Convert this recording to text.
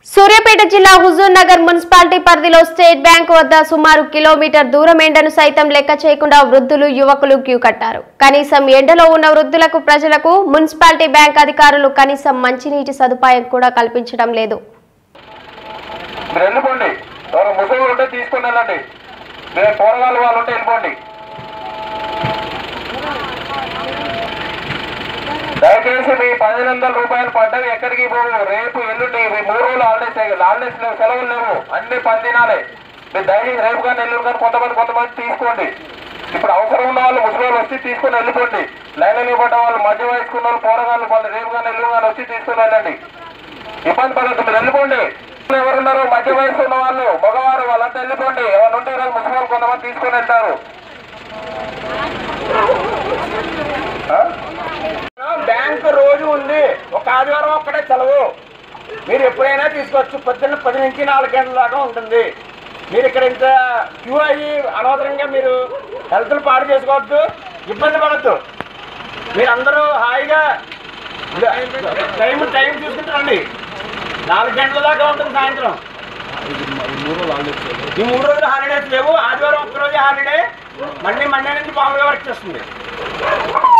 సూర్యాపేట జిల్లా హుజూర్ నగర్ మున్సిపాలిటీ పరిధిలో state bank వద్ద సుమారు కిలోమీటర్ దూరం ఎండను సైతం లెక్క చేయకుండా వృద్ధులు యువకులు క్యూ కట్టారు కనీసం ఎండలో ఉన్న వృద్ధులకు ప్రజలకు మున్సిపాలిటీ బ్యాంక్ అధికారులు కనీసం మంచినీటి సదుపాయం కూడా కల్పించడం లేదు మీరు వెళ్ళిపోండి ఎవరు ముసలి ఉంటే తీసుకుని వెళ్ళండి మీరు పోరగాళ్ళు వాళ్ళు ఉంటే వెళ్ళిపోండి దయచేసి మీ పదిహేను వందల రూపాయలు పడ్డవి ఎక్కడికి పోవు రేపు ఎల్లుండి మీ మూడు రోజులు హాలిడేస్ హాలిడేస్ లేవు సెలవులు లేవు అన్ని పది దినాలే మీరు దయచేసి రేపు కానీ ఎల్లుండి కానీ కొంతమంది కొంతమంది తీసుకోండి ఇప్పుడు అవసరం ఉన్న వాళ్ళు ముసలి వాళ్ళు వచ్చి తీసుకుని వెళ్ళిపోండి లైన్లో నిలబడ్డ వాళ్ళు మధ్య వయసుకున్న వాళ్ళు పోరగాళ్ళు వాళ్ళు రేపు కానీ ఎల్లుండి కానీ వచ్చి తీసుకుని వెళ్ళండి ఇబ్బంది పడద్దు మీరు వెళ్ళిపోండి ఎవరున్నారు మధ్య వయసు ఉన్న వాళ్ళు మగవారు వాళ్ళంతా వెళ్ళిపోండి ఎవరు ఉంటే ఈరోజు ముసలి కొంతమంది తీసుకొని వెళ్తారు ఆ? బ్యాంక్ రోజు ఉంది ఒక ఆదివారం ఒక్కటే సెలవు మీరు ఎప్పుడైనా తీసుకోవచ్చు పొద్దున్న పది నుంచి నాలుగు గంటల దాకా ఉంటుంది మీరు ఇక్కడ ఇంత క్యూ అయ్యి అనవసరంగా మీరు హెల్త్లు పాడు చేసుకోవద్దు ఇబ్బంది పడద్దు మీరందరూ హాయిగా టైం టైం చూసుకుంటారండి నాలుగు గంటల దాకా ఉంటుంది సాయంత్రం ఈ మూడు రోజులు హాలిడేస్ లేవు ఆదివారం ఒక్క రోజు హాలిడే మళ్ళీ మండే నుంచి మామూలుగా వర్క్ చేస్తుంది